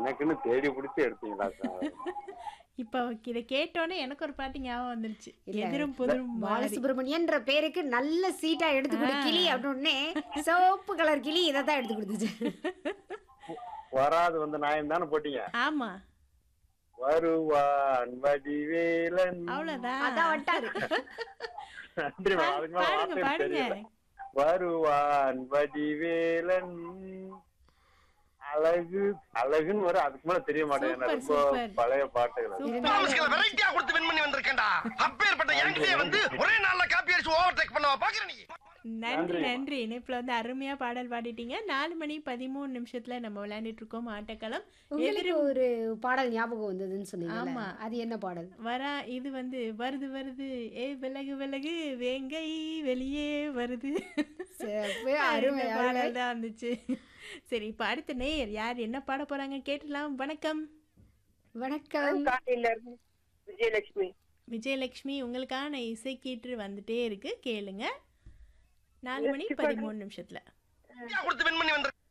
எனக்குன்னு தேடி பிடிச்சி எடுத்தீங்களா சார் இப்போ இதை கேட்டோன்னே எனக்கு ஒரு பாட்டு ஞாபகம் வந்துருச்சு இல்ல, எதிரும் புதிரும் மாறி. பாலசுப்ரமணியன்ற பேருக்கு நல்ல சீட்டா எடுத்து கொடு கிளி அப்படின்னு சிவப்பு கலர் கிளி இதை தான் எடுத்து கொடுத்துச்சு வராது வந்து நாயம் தானே போட்டீங்க ஆமா வருவான் வடிவேலன் அவ்வளவுதான் அதான் வட்டாரு நன்றி மேடம். அதுக்கு மேல பாடுங்க வார்த்தை பாடுங்க தெரியல. வருவான் வடிவேலன் அழகு அழகுன்னு வரும் அதுக்கு மேல தெரிய மாட்டேங்குது சூப்பர், ரொம்ப சூப்பர். பழைய பாட்டுகள் அது. சூப்பர். வெரைட்டியா கொடுத்து வின் பண்ணி வந்திருக்கேன்டா அப்பேற்பட்ட என்கிட்டயே வந்து ஒரே நாள்ல காப்பி அடிச்சு ஓவர் டேக் பண்ணவா பாக்குற நீ நன்றி நன்றி இணைப்புல வந்து அருமையா பாடல் பாடிட்டீங்க நாலு மணி பதிமூணு நிமிஷத்துல நம்ம விளையாண்டுட்டு இருக்கோம் ஆட்டக்களம் உங்களுக்கு ஒரு பாடல் ஞாபகம் வந்ததுன்னு சொன்னீங்க ஆமா. அது என்ன பாடல் வரா இது வந்து வருது வருது ஏ விலகு விலகு வேங்கை வெளியே வருது சிறப்பு, இந்த அருமை, அருமை. பாடல் தான் வந்துச்சு சரி இப்ப அடுத்த நேயர் யார் என்ன பாட போறாங்க கேட்டலாம் வணக்கம் வணக்கம் காலையில இருந்து விஜயலட்சுமி விஜயலட்சுமி உங்களுக்கான இசை கீற்று வந்துட்டே இருக்கு கேளுங்க நாலு மணி பதிமூணு நிமிஷத்துல கொடுத்து வின் பண்ணி வந்திருக்கேன்